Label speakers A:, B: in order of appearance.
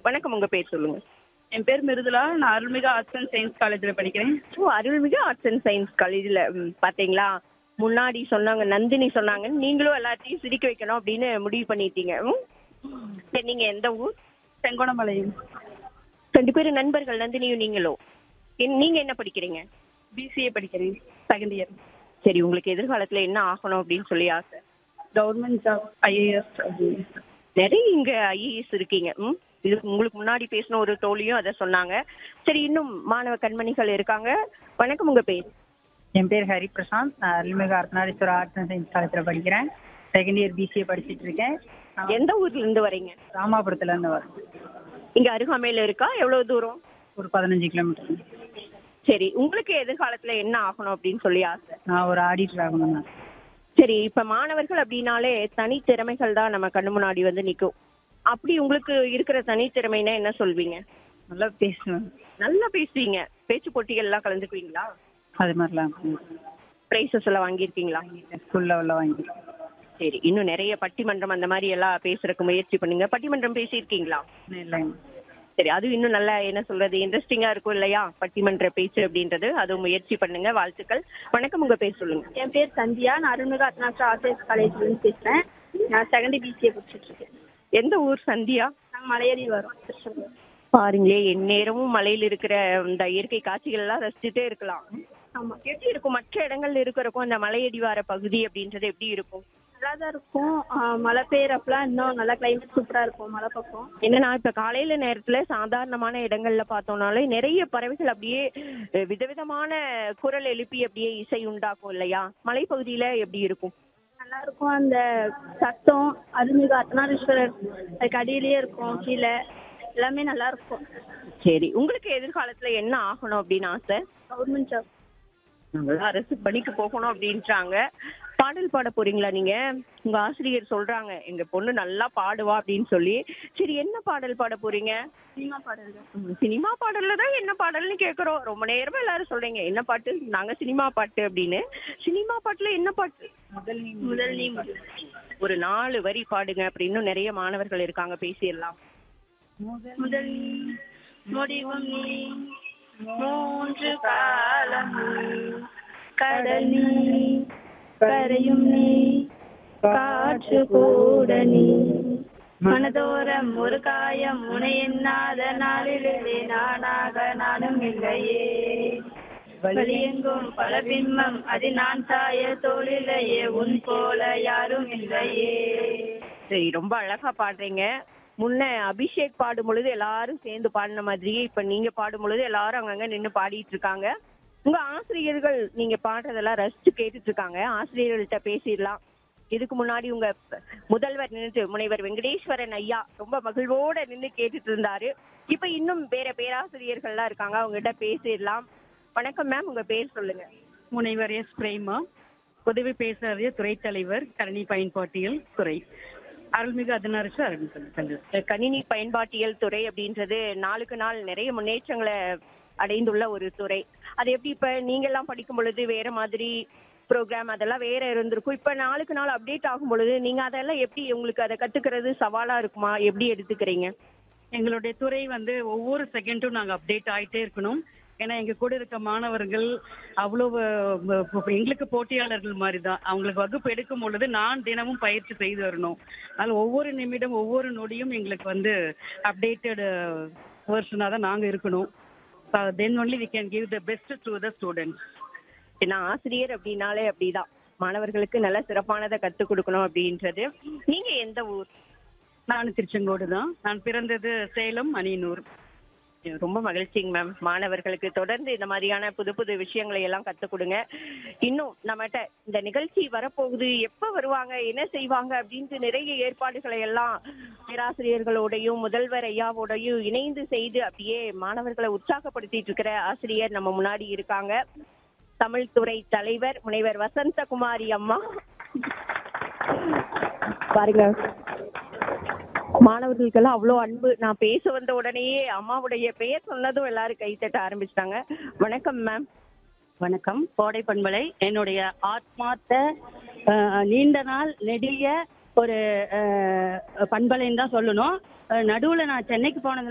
A: வணக்கம் உங்க பேர் சொல்லுங்க
B: என் பேர் மிருதுலா நான் அருள்மிகு ஆர்ட்ஸ் அண்ட் சயின்ஸ் காலேஜில் படிக்கிறேன்
A: ஓ அருள்மிகு ஆர்ட்ஸ் அண்ட் சயின்ஸ் காலேஜில் பாத்தீங்களா முன்னாடி சொன்னாங்க நந்தினி சொன்னாங்க நீங்களும் எல்லாத்தையும் சிரிக்க வைக்கணும் அப்படின்னு முடிவு பண்ணிட்டீங்க ம்? சரி நீங்க எந்த ஊர்
B: செங்கோணமலையும்
A: ரெண்டு பேரும் நண்பர்கள் நந்தினியும் நீங்களும் என்- நீங்க என்ன படிக்கிறீங்க
B: பிசிஏ படிக்கிறேன் செகண்ட் இயர்
A: சரி உங்களுக்கு எதிர்காலத்துல என்ன ஆகணும் அப்படின்னு சொல்லி ஆசை
B: கவர்மெண்ட் ஜாப் ஐஏஎஸ் அப்படின்னு
A: நிறைய இங்க ஐஏஎஸ் இருக்கீங்க ம் இது உங்களுக்கு முன்னாடி பேசின ஒரு தோழியும் அதை சொன்னாங்க சரி இன்னும் மாணவ கண்மணிகள் இருக்காங்க வணக்கம் உங்க பேர்
C: என் பேர் ஹரி பிரசாந்த் நான் அருள்மிகு அர்த்தநாரீஸ்வரர் ஆர்ட்ஸ் அண்ட் சயின்ஸ் காலேஜில் படிக்கிறேன் செகண்ட் இயர் பிசிஏ படிச்சிட்டு இருக்கேன் நான்
A: எந்த ஊர்ல இருந்து வரீங்க
C: ராமாபுரத்துல இருந்து வரேன்
A: இங்க அருகாமையில இருக்கா எவ்வளவு தூரம்
C: ஒரு பதினஞ்சு கிலோமீட்டர்
A: சரி உங்களுக்கு எதிர்காலத்துல என்ன ஆகணும் அப்படின்னு சொல்லி ஆசை
C: நான் ஒரு ஆடிட்டர் ஆகணும் நான்
A: சரி இப்ப மாணவர்கள் அப்படின்னாலே தனித்திறமைகள் தான் நம்ம கண்ணு முன்னாடி வந்து நிக்கும் அப்படி உங்களுக்கு இருக்கிற தனித்திறமைனா என்ன சொல்வீங்க
C: நல்லா பேசுவேன்
A: நல்லா பேசுவீங்க பேச்சு போட்டிகள் எல்லாம் கலந்துக்குவீங்களா
C: அது மாதிரிலாம்
A: பிரைசஸ் எல்லாம் வாங்கியிருக்கீங்களா
C: ஸ்கூல் லெவலில் வாங்கிக்கிறேன்
A: சரி இன்னும் நிறைய பட்டிமன்றம் அந்த மாதிரி எல்லாம் பேசுறதுக்கு முயற்சி பண்ணுங்க பட்டிமன்றம் பேசியிருக்கீங்களா
C: இல்லைங்க
A: சரி அது இன்னும் நல்லா என்ன சொல்றது இன்ட்ரெஸ்டிங்கா இருக்கும் இல்லையா பட்டிமன்ற பேச்சு அப்படின்றது அதுவும் முயற்சி பண்ணுங்க வாழ்த்துக்கள் வணக்கம் உங்க பேர் சொல்லுங்க
B: என் பேர் சந்தியா நான் அருள்மிகு அர்த்தநாஸ்வரர் ஆர்ட்ஸ் காலேஜ்லேருந்து பேசுகிறேன் நான் செகண்ட் பிசிஏ படிச்சுட்டு இருக்கேன்
A: எந்த ஊர் சந்தியா
B: நாங்கள் மலையேறி வரோம் திருச்செந்தூர்
A: பாருங்களே எந்நேரமும் மலையில இருக்கிற இந்த இயற்கை காட்சிகள் எல்லாம் ரசிச்சுட்டே இருக்கலாம்
B: ஆமாம்
A: எப்படி இருக்கும் மற்ற இடங்கள்ல இருக்கிறக்கும் அந்த மலையடிவார பகுதி அப்படின்றது எப்படி இருக்கும்
B: நல்லா தான் இருக்கும் ஆஹ் மழை பெய்யறப்பலாம் இன்னும் நல்லா கிளைமேட் சூப்பராக இருக்கும் மழை பக்கம்
A: என்னன்னா இப்ப காலையில நேரத்துல சாதாரணமான இடங்கள்ல பார்த்தோம்னாலே நிறைய பறவைகள் அப்படியே அஹ், விதவிதமான குரல் எழுப்பி அப்படியே இசை உண்டாக்கும் இல்லையா மலைப்பகுதியில எப்படி இருக்கும்
B: நல்லா இருக்கும் அந்த சத்தம் அருள்மிகு அர்த்தநாரீஸ்வரர் அதுக்கு அடியிலேயே இருக்கும் கீழே எல்லாமே நல்லா இருக்கும்
A: சரி உங்களுக்கு எதிர்காலத்துல என்ன ஆகணும் அப்படின்னு ஆசை
B: கவர்மெண்ட் ஜாப்
A: நாங்களாம் அரசு பணிக்கு போகணும் அப்படின்றாங்க பாடல் பாட போறீங்களா நீங்க உங்க ஆசிரியர் சொல்றாங்க எங்க பொண்ணு நல்லா பாடுவா அப்படின்னு சொல்லி சரி என்ன பாடல் பாட போறீங்க
B: சினிமா பாடல்கள்
A: ம், சினிமா பாடல்ல தான் என்ன பாடல்னு கேக்குறோம் ரொம்ப நேரமா எல்லாரும் சொல்றீங்க என்ன பாட்டு நாங்க சினிமா பாட்டு அப்படின்னு சினிமா பாட்டுல என்ன பாட்டு
B: முதல் நீ முதல் நீ முதல்
A: ஒரு நாலு வரி பாடுங்க அப்படின்னு நிறைய மாணவர்கள் இருக்காங்க பேசிடலாம்
B: முதல் நீ முடிவும் நீ மூன்று காலம் நீ கடல் நீ கரையும் நீ காற்று கூட நீ மனதோரம் ஒரு காயம் முனை எண்ணாத நாளிலே நானாக நானும் இல்லையே வழியெங்கும் பல பிம்பம் அது நான் சாய தோளிலேயே உன் போல யாரும் இல்லையே
A: சரி ரொம்ப அழகா பாடுறீங்க முன்ன அபிஷேக் பாடும் பொழுது எல்லாரும் சேர்ந்து பாடின மாதிரியே இப்ப நீங்க பாடும் பொழுது எல்லாரும் அங்கங்க நின்னு பாடிட்டு இருக்காங்க உங்க ஆசிரியர்கள் நீங்க பாடுறதெல்லாம் ரசிச்சு கேட்டுட்டு இருக்காங்க ஆசிரியர்கள்ட்ட பேசிடலாம் இதுக்கு முன்னாடி உங்க ப- முதல்வர் நின்று முனைவர் வெங்கடேஸ்வரன் ஐயா ரொம்ப மகிழ்வோட நின்னு கேட்டுட்டு இருந்தாரு இப்ப இன்னும் வேற பேராசிரியர்கள்லாம் இருக்காங்க அவங்க கிட்ட பேசிடலாம் வணக்கம் மேம் உங்க பேர் சொல்லுங்க
D: முனைவர் எஸ் பிரேமா உதவி பேசுகிற துறை தலைவர் கரணி பயன்பாட்டியல் துறை அருள்மிகு அதனரசு அருள்மிகு
A: கணினி பயன்பாட்டியல் துறை அப்படின்றது நாளுக்கு நாள் நிறைய முன்னேற்றங்களை அடைந்துள்ள ஒரு துறை அது எப்படி இப்ப நீங்க எல்லாம் படிக்கும் பொழுது வேற மாதிரி ப்ரோக்ராம் அதெல்லாம் வேற இருந்திருக்கும் இப்ப நாளுக்கு நாள் அப்டேட் ஆகும் பொழுது நீங்க அதெல்லாம் எப்படி உங்களுக்கு அதை கத்துக்கிறது சவாலா இருக்குமா எப்படி எடுத்துக்கிறீங்க
D: எங்களுடைய துறை வந்து ஒவ்வொரு செகண்டும் நாங்கள் அப்டேட் ஆயிட்டே இருக்கணும் ஏன்னா எங்க கூட இருக்க மாணவர்கள் அவ்வளவு அஹ், இப்ப எங்களுக்கு போட்டியாளர்கள் மாதிரி தான் அவங்களுக்கு வகுப்பு எடுக்கும் பொழுது நான் தினமும் பயிற்சி செய்து வரணும் அதனால ஒவ்வொரு நிமிடம் ஒவ்வொரு நொடியும் எங்களுக்கு வந்து அப்டேட்டட் வேர்ஷனாக தான் நாங்கள் இருக்கணும் then only we can give the best to the students
A: ஏன்னா ஆசிரியர் அப்படின்னாலே அப்படிதான் மாணவர்களுக்கு நல்ல சிறப்பானதை கத்துக் கொடுக்கணும் அப்படின்றது நீங்க எந்த ஊர்
D: நான் திருச்செங்கோடு தான் நான் பிறந்தது சேலம் அணியனூர்
A: ரொம்ப மகிழ்ச்சிங்க மேம் மாணவர்களுக்கு தொடர்ந்து இந்த மாதிரியான புது புது விஷயங்களை எல்லாம் கத்துக் கொடுங்க இன்னும் நம்மகிட்ட இந்த நிகழ்ச்சி வரப்போகுது எப்ப வருவாங்க என்ன செய்வாங்க அப்படின்ட்டு நிறைய ஏற்பாடுகளை எல்லாம் பேராசிரியர்களோடையும் முதல்வர் ஐயாவோடையும் இணைந்து செய்து அப்படியே மாணவர்களை உற்சாகப்படுத்திட்டு இருக்கிற ஆசிரியர் நம்ம முன்னாடி இருக்காங்க தமிழ் துறை தலைவர் முனைவர் வசந்தகுமாரி அம்மா பாருங்க மாணவர்களுக்கெல்லாம் அவ்வளோ அன்பு நான் பேச வந்த உடனேயே அம்மாவுடைய பெயர் சொன்னதும் எல்லாரும் கை தட்ட ஆரம்பிச்சிட்டாங்க வணக்கம் மேம்
E: வணக்கம் கோடை பண்பலை என்னுடைய ஆத்மார்த்த அஹ், நீண்ட நாள் நெடிய ஒரு அஹ், பண்பலைன்னு தான் சொல்லணும் நடுவில் நான் சென்னைக்கு போனதுனால